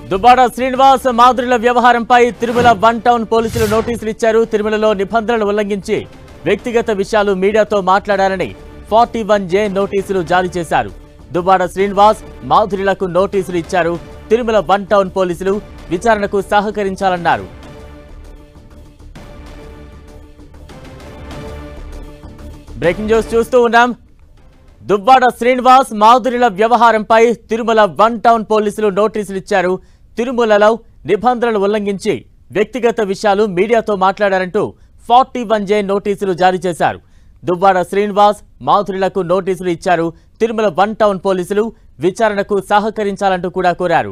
దుబ్బాడ శ్రీనివాస్ మాధురుల వ్యవహారంపై Tirumala one town పోలీసులు నోటీసులు ఇచ్చారు తిరుమలలో నిబంధనలు ఉల్లంఘించి వ్యక్తిగత విషయాలు మీడియాతో మాట్లాడాలని ఫార్టీ వన్ జే నోటీసులు జారీ చేశారు దుబ్బాడ శ్రీనివాస్ మాధురులకు నోటీసులు ఇచ్చారు తిరుమల వన్ టౌన్ పోలీసులు విచారణకు సహకరించాలన్నారు బ్రేకింగ్ న్యూస్ చూస్తూ ఉన్నాం దుబ్బాడ శ్రీనివాస్ మాధురిల వ్యవహారంపై తిరుమల వన్ టౌన్ పోలీసులు నోటీసులు ఇచ్చారు తిరుమలలో నిబంధనలు ఉల్లంఘించి వ్యక్తిగత విషయాలు మీడియాతో మాట్లాడారంటూ ఫార్టీ వన్ జే నోటీసులు జారీ చేశారు దుబ్బాడ శ్రీనివాస్ మాధురిలకు నోటీసులు ఇచ్చారు తిరుమల వన్ టౌన్ పోలీసులు విచారణకు సహకరించాలంటూ కూడా కోరారు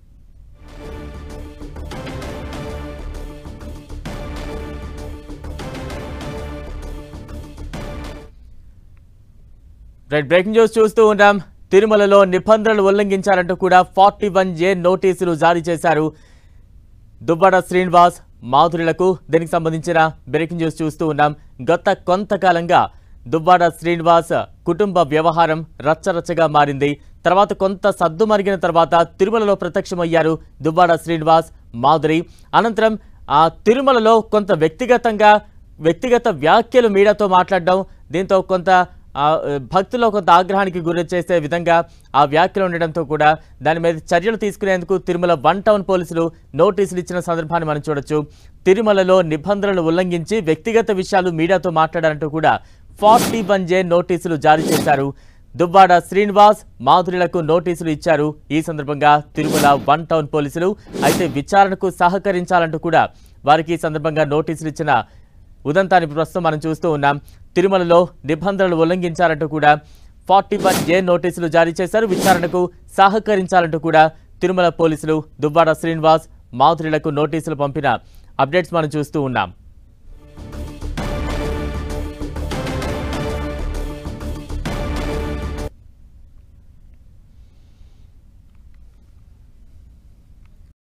రైట్ బ్రేకింగ్ న్యూస్ చూస్తూ ఉన్నాం తిరుమలలో నిబంధనలు ఉల్లంఘించారంటూ కూడా ఫార్టీ వన్ జే నోటీసులు జారీ చేశారు దువ్వాడ శ్రీనివాస్ మాధురులకు దీనికి సంబంధించిన బ్రేకింగ్ న్యూస్ చూస్తూ ఉన్నాం గత కొంతకాలంగా దువ్వాడ శ్రీనివాస్ కుటుంబ వ్యవహారం రచ్చరచ్చగా మారింది తర్వాత కొంత సద్దు మరిగిన తర్వాత తిరుమలలో ప్రత్యక్షమయ్యారు దువ్వాడ శ్రీనివాస్ మాధురి అనంతరం ఆ తిరుమలలో కొంత వ్యక్తిగతంగా వ్యక్తిగత వ్యాఖ్యలు మీడియాతో మాట్లాడడం దీంతో కొంత ఆ, భక్తుల్లో కొంత ఆగ్రహానికి గురి చేసే విధంగా ఆ వ్యాఖ్యలు ఉండడంతో కూడా దాని మీద చర్యలు తీసుకునేందుకు తిరుమల వన్ టౌన్ పోలీసులు నోటీసులు ఇచ్చిన సందర్భాన్ని మనం చూడొచ్చు తిరుమలలో నిబంధనలు ఉల్లంఘించి వ్యక్తిగత విషయాలు మీడియాతో మాట్లాడారంటూ కూడా ఫార్టీ వన్ జే నోటీసులు జారీ చేశారు దుబ్బాడ శ్రీనివాస్ మాధురులకు నోటీసులు ఇచ్చారు ఈ సందర్భంగా తిరుమల వన్ టౌన్ పోలీసులు అయితే విచారణకు సహకరించాలంటూ కూడా వారికి ఈ సందర్భంగా నోటీసులు ఇచ్చిన ఉదంతాన్ని ప్రస్తుతం మనం చూస్తూ ఉన్నాం తిరుమలలో నిబంధనలు ఉల్లంఘించారంటూ కూడా ఫార్టీ వన్ జే నోటీసులు జారీ చేశారు విచారణకు సహకరించాలంటూ కూడా తిరుమల పోలీసులు దుబ్బాడ శ్రీనివాస్ మాధురులకు నోటీసులు పంపిన అప్డేట్స్ మనం చూస్తూ ఉన్నాం